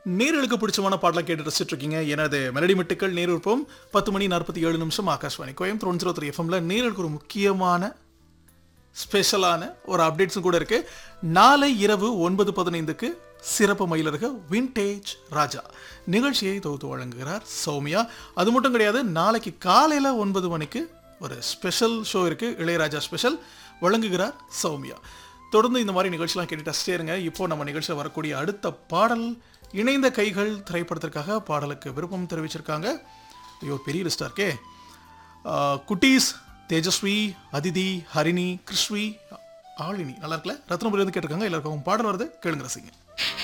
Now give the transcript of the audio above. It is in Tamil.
நேர்களுக்கு பிடிச்சமான பாடலாம் கேட்டு ரசிச்சுட்டு இருக்கீங்க எனது மெலடி மெட்டுக்கள் நேருப்போம் பத்து மணி நாற்பத்தி ஏழு நிமிஷம் Akashvani Coimbatore one zero three எஃப்எம்ல நேர்களுக்கு ஒரு முக்கியமான ஸ்பெஷலான ஒரு அப்டேட்ஸும் கூட இருக்கு நாளை இரவு ஒன்பது பதினைந்துக்கு சிறப்பு மயிலருக வின்டேஜ் ராஜா நிகழ்ச்சியை தொகுத்து வழங்குகிறார் சௌமியா அது மட்டும் கிடையாது நாளைக்கு காலையில் ஒன்பது மணிக்கு ஒரு ஸ்பெஷல் ஷோ இருக்கு இளையராஜா ஸ்பெஷல் வழங்குகிறார் சௌமியா தொடர்ந்து இந்த மாதிரி நிகழ்ச்சிலாம் கேட்டுட்டு ரசிச்சிட்டே இருங்க இப்போ நம்ம நிகழ்ச்சியில் வரக்கூடிய அடுத்த பாடல் இணைந்த கைகள் திரைப்படத்திற்காக பாடலுக்கு விருப்பம் தெரிவிச்சிருக்காங்க ஐயோ பெரிய லிஸ்டாக இருக்கே ஆஹ் குட்டீஸ் தேஜஸ்வி அதிதி ஹரிணி கிருஷ்வி ஆளினி நல்லா இருக்குல்ல ரத்னபுரி வந்து கேட்டிருக்காங்க எல்லாருக்கும் பாடல் வருது கேளுங்க ரசிங்க